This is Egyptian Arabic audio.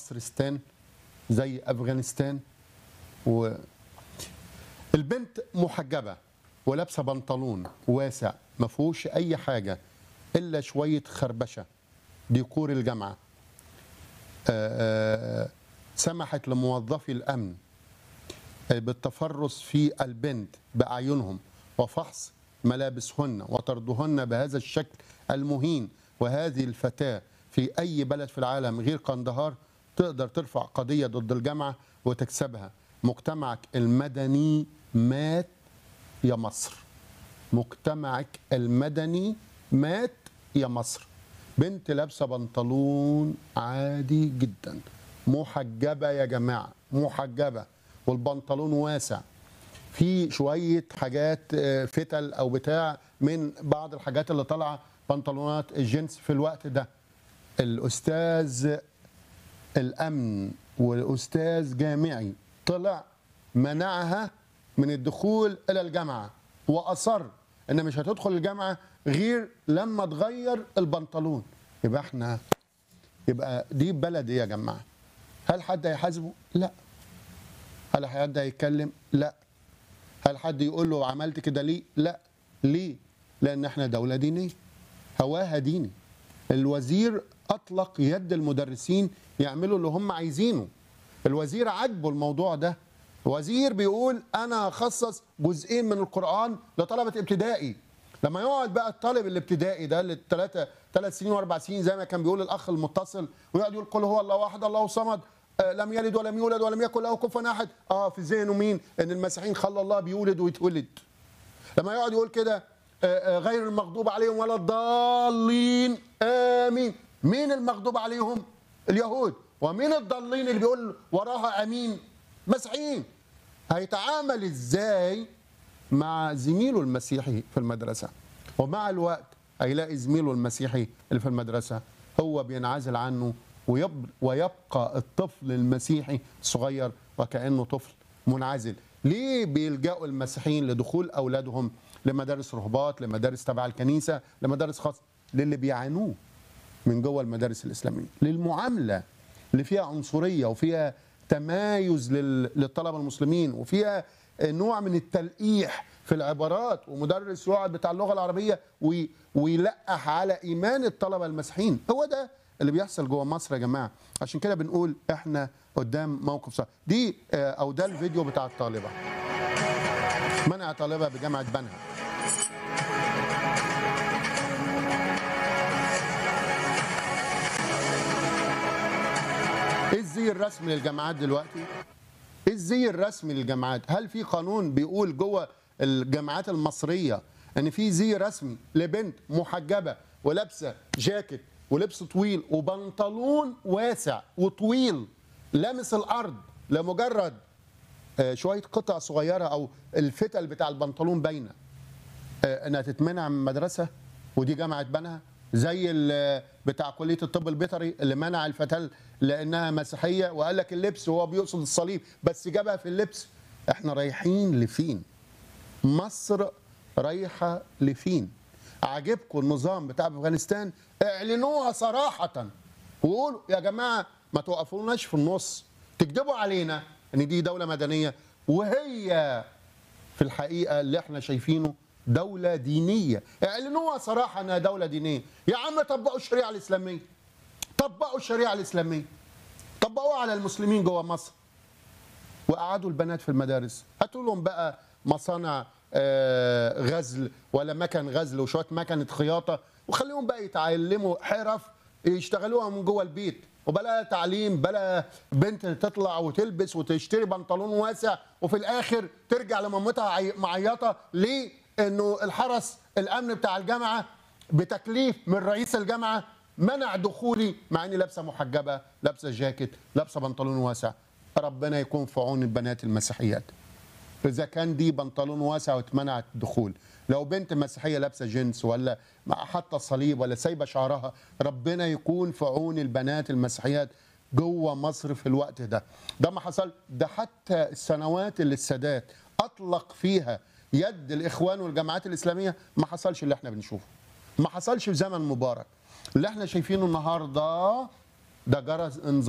مصرستان زي افغانستان و البنت محجبه ولابسه بنطلون واسع ما فيهوش اي حاجه الا شويه خربشه ديكور الجامعه آه، آه، سمحت لموظفي الامن آه، بالتفرس في البنت باعينهم وفحص ملابسهن وطردهن بهذا الشكل المهين وهذه الفتاه في اي بلد في العالم غير قندهار تقدر ترفع قضيه ضد الجامعه وتكسبها مجتمعك المدني مات يا مصر مجتمعك المدني مات يا مصر بنت لابسه بنطلون عادي جدا محجبه يا جماعه محجبه والبنطلون واسع في شويه حاجات آه، فتل او بتاع من بعض الحاجات اللي طالعه بنطلونات الجنس في الوقت ده الاستاذ الامن والاستاذ جامعي طلع منعها من الدخول الى الجامعه واصر ان مش هتدخل الجامعه غير لما تغير البنطلون يبقى احنا يبقى دي بلد ايه يا جماعه هل حد هيحاسبه لا هل حد هيتكلم لا هل حد يقول له عملت كده ليه لا ليه لان احنا دوله دينيه هواها ديني الوزير اطلق يد المدرسين يعملوا اللي هم عايزينه الوزير عاجبه الموضوع ده وزير بيقول انا هخصص جزئين من القران لطلبه ابتدائي لما يقعد بقى الطالب الابتدائي ده للثلاثه ثلاث سنين واربع سنين زي ما كان بيقول الاخ المتصل ويقعد يقول قل هو الله احد الله صمد آه، لم يلد ولم يولد ولم يكن له كفوا احد اه في ذهنه مين ان المسيحيين خلى الله بيولد ويتولد لما يقعد يقول كده آه، آه، غير المغضوب عليهم ولا الضالين امين مين المغضوب عليهم اليهود ومين الضالين اللي بيقول وراها امين مسيحيين هيتعامل ازاي مع زميله المسيحي في المدرسه ومع الوقت هيلاقي زميله المسيحي اللي في المدرسه هو بينعزل عنه ويب ويبقى الطفل المسيحي صغير وكانه طفل منعزل ليه بيلجأوا المسيحيين لدخول اولادهم لمدارس رهبات لمدارس تبع الكنيسه لمدارس خاصه للي بيعانوه من جوه المدارس الاسلاميه للمعامله اللي فيها عنصريه وفيها تمايز لل- للطلبه المسلمين وفيها نوع من التلقيح في العبارات ومدرس يقعد بتاع اللغه العربيه وي- ويلقح على ايمان الطلبه المسيحيين هو ده اللي بيحصل جوه مصر يا جماعه عشان كده بنقول احنا قدام موقف صعب دي آه، او ده الفيديو بتاع الطالبه منع طالبه بجامعه بنها ايه الزي الرسمي للجامعات دلوقتي؟ ايه الزي الرسمي للجامعات؟ هل في قانون بيقول جوه الجامعات المصريه ان في زي رسمي لبنت محجبه ولابسه جاكيت ولبس طويل وبنطلون واسع وطويل لامس الارض لمجرد آه، شويه قطع صغيره او الفتل بتاع البنطلون باينه آه، انها تتمنع من مدرسه ودي جامعه بنها زي ال- بتاع كليه الطب البيطري اللي منع الفتاه لانها مسيحيه وقال لك اللبس وهو بيقصد الصليب بس جابها في اللبس احنا رايحين لفين مصر رايحه لفين عاجبكم النظام بتاع افغانستان اعلنوها صراحه وقولوا يا جماعه ما توقفوناش في النص تكذبوا علينا ان دي دوله مدنيه وهي في الحقيقه اللي احنا شايفينه دوله دينيه اعلنوها صراحه انها دوله دينيه يا عم طبقوا الشريعه الاسلاميه طبقوا الشريعه الاسلاميه طبقوها على المسلمين جوه مصر وقعدوا البنات في المدارس هاتوا لهم بقى مصانع آه، غزل ولا مكن غزل وشويه مكنه خياطه وخليهم بقى يتعلموا حرف يشتغلوها من جوه البيت وبلا تعليم بلا بنت تطلع وتلبس وتشتري بنطلون واسع وفي الاخر ترجع لمامتها عي- معيطه ليه انه الحرس الامن بتاع الجامعه بتكليف من رئيس الجامعه منع دخولي مع اني لابسه محجبه لابسه جاكيت لابسه بنطلون واسع ربنا يكون في عون البنات المسيحيات اذا كان دي بنطلون واسع واتمنعت الدخول لو بنت مسيحيه لابسه جنس ولا مع حاطه صليب ولا سايبه شعرها ربنا يكون في عون البنات المسيحيات جوه مصر في الوقت ده ده ما حصل ده حتى السنوات اللي السادات اطلق فيها يد الاخوان والجماعات الاسلاميه ما حصلش اللي احنا بنشوفه ما حصلش في زمن مبارك اللي احنا شايفينه النهارده ده جرس انذار